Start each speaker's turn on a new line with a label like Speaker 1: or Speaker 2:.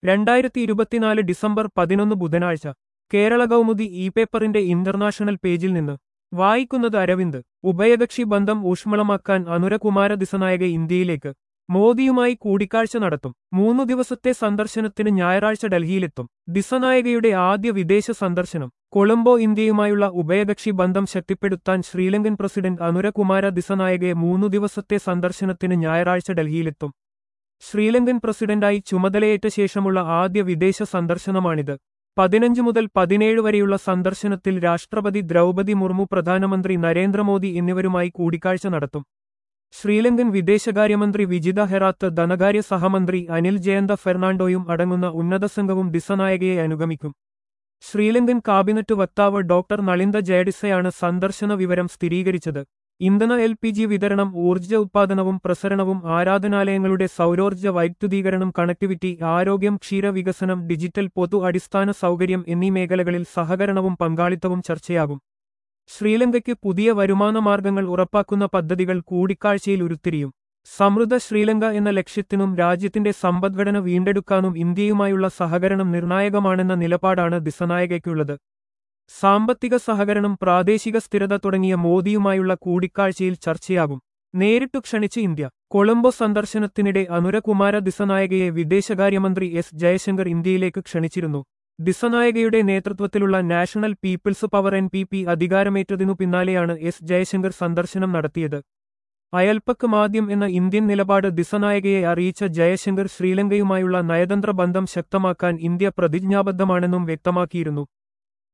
Speaker 1: രണ്ടായിരത്തി ഇരുപത്തിനാല് ഡിസംബർ പതിനൊന്ന് ബുധനാഴ്ച കേരള കൗമുദി ഇ പേപ്പറിന്റെ ഇന്റർനാഷണൽ പേജിൽ നിന്ന് വായിക്കുന്നത് അരവിന്ദ് ഉഭയകക്ഷി ബന്ധം ഊഷ്മളമാക്കാൻ അനുരകുമാര ദിസനായകെ ഇന്ത്യയിലേക്ക് മോദിയുമായി കൂടിക്കാഴ്ച നടത്തും മൂന്നു ദിവസത്തെ സന്ദർശനത്തിന് ഞായറാഴ്ച ഡൽഹിയിലെത്തും ദിസനായകയുടെ ആദ്യ വിദേശ സന്ദർശനം കൊളംബോ ഇന്ത്യയുമായുള്ള ഉഭയകക്ഷി ബന്ധം ശക്തിപ്പെടുത്താൻ ശ്രീലങ്കൻ പ്രസിഡന്റ് അനുരകുമാര ദിസനായകെ മൂന്നു ദിവസത്തെ സന്ദർശനത്തിന് ഞായറാഴ്ച ഡൽഹിയിലെത്തും ശ്രീലങ്കൻ പ്രസിഡന്റായി ചുമതലയേറ്റ ശേഷമുള്ള ആദ്യ വിദേശ സന്ദർശനമാണിത് പതിനഞ്ച് മുതൽ പതിനേഴ് വരെയുള്ള സന്ദർശനത്തിൽ രാഷ്ട്രപതി ദ്രൗപതി മുർമു പ്രധാനമന്ത്രി നരേന്ദ്രമോദി എന്നിവരുമായി കൂടിക്കാഴ്ച നടത്തും ശ്രീലങ്കൻ വിദേശകാര്യമന്ത്രി വിജിത ഹെറാത്ത് ധനകാര്യ സഹമന്ത്രി അനിൽ ജയന്ത ഫെർണാണ്ടോയും അടങ്ങുന്ന ഉന്നതസംഘവും ദിസനായകയെ അനുഗമിക്കും ശ്രീലങ്കൻ കാബിനറ്റ് വക്താവ് ഡോക്ടർ നളിന്ദ ജയഡിസയാണ് സന്ദർശന വിവരം സ്ഥിരീകരിച്ചത് ഇന്ധന എൽ പി ജി വിതരണം ഊർജ്ജ ഉത്പാദനവും പ്രസരണവും ആരാധനാലയങ്ങളുടെ സൗരോർജ്ജ വൈദ്യുതീകരണം കണക്ടിവിറ്റി ആരോഗ്യം ക്ഷീരവികസനം ഡിജിറ്റൽ പൊതു അടിസ്ഥാന സൗകര്യം എന്നീ മേഖലകളിൽ സഹകരണവും പങ്കാളിത്തവും ചർച്ചയാകും ശ്രീലങ്കയ്ക്ക് പുതിയ വരുമാന മാർഗങ്ങൾ ഉറപ്പാക്കുന്ന പദ്ധതികൾ കൂടിക്കാഴ്ചയിൽ ഉരുത്തിരിയും സമൃദ്ധ ശ്രീലങ്ക എന്ന ലക്ഷ്യത്തിനും രാജ്യത്തിന്റെ സമ്പദ്ഘടന വീണ്ടെടുക്കാനും ഇന്ത്യയുമായുള്ള സഹകരണം നിർണായകമാണെന്ന നിലപാടാണ് ദിസനായകയ്ക്കുള്ളത് സാമ്പത്തിക സഹകരണം പ്രാദേശിക സ്ഥിരത തുടങ്ങിയ മോദിയുമായുള്ള കൂടിക്കാഴ്ചയിൽ ചർച്ചയാകും നേരിട്ടു ക്ഷണിച്ച് ഇന്ത്യ കൊളംബോ സന്ദർശനത്തിനിടെ അനുരകുമാര ദിസനായകയെ വിദേശകാര്യമന്ത്രി എസ് ജയശങ്കർ ഇന്ത്യയിലേക്ക് ക്ഷണിച്ചിരുന്നു ദിസനായകയുടെ നേതൃത്വത്തിലുള്ള national people's power N P P അധികാരമേറ്റതിനു പിന്നാലെയാണ് എസ് ജയശങ്കർ സന്ദർശനം നടത്തിയത് അയൽപ്പക്ക് മാദ്യം എന്ന ഇന്ത്യൻ നിലപാട് ദിസനായകയെ അറിയിച്ച ജയശങ്കർ ശ്രീലങ്കയുമായുള്ള നയതന്ത്ര ബന്ധം ശക്തമാക്കാൻ ഇന്ത്യ പ്രതിജ്ഞാബദ്ധമാണെന്നും വ്യക്തമാക്കിയിരുന്നു